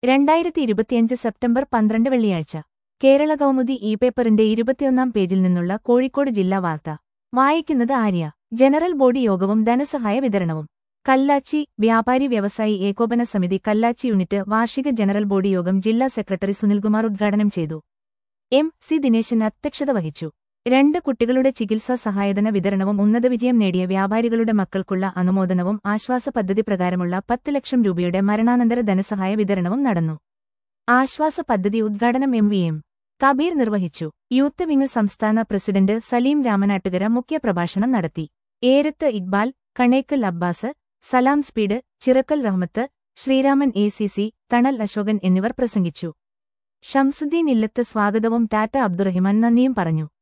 രണ്ടായിരത്തി ഇരുപത്തിയഞ്ച് സെപ്റ്റംബർ പന്ത്രണ്ട് വെള്ളിയാഴ്ച കേരള കൗമുദി ഇ പേപ്പറിന്റെ ഇരുപത്തിയൊന്നാം പേജിൽ നിന്നുള്ള കോഴിക്കോട് ജില്ലാ വാർത്ത വായിക്കുന്നത് ആര്യ ജനറൽ ബോഡി യോഗവും ധനസഹായ വിതരണവും കല്ലാച്ചി വ്യാപാരി വ്യവസായി ഏകോപന സമിതി കല്ലാച്ചി യൂണിറ്റ് വാർഷിക ജനറൽ ബോഡി യോഗം ജില്ലാ സെക്രട്ടറി സുനിൽകുമാർ ഉദ്ഘാടനം ചെയ്തു എം സി ദിനേശൻ അധ്യക്ഷത വഹിച്ചു രണ്ട് കുട്ടികളുടെ ചികിത്സാ സഹായധന വിതരണവും ഉന്നത വിജയം നേടിയ വ്യാപാരികളുടെ മക്കൾക്കുള്ള അനുമോദനവും ആശ്വാസ പദ്ധതി പ്രകാരമുള്ള പത്ത് ലക്ഷം രൂപയുടെ മരണാനന്തര ധനസഹായ വിതരണവും നടന്നു ആശ്വാസ പദ്ധതി ഉദ്ഘാടനം എം വി എം കബീർ നിർവഹിച്ചു യൂത്ത് വിംഗ് സംസ്ഥാന പ്രസിഡന്റ് സലീം രാമനാട്ടുകര മുഖ്യപ്രഭാഷണം നടത്തി Erath Iqbal Kanekkal Abbas Salam speed Chirakkal Rahmath Sreeraman A C C Thanal Ashokan എന്നിവർ പ്രസംഗിച്ചു ഷംസുദ്ദീൻ ഇല്ലത്ത് സ്വാഗതവും ടാറ്റ അബ്ദുറഹിമാൻ നന്ദിയും പറഞ്ഞു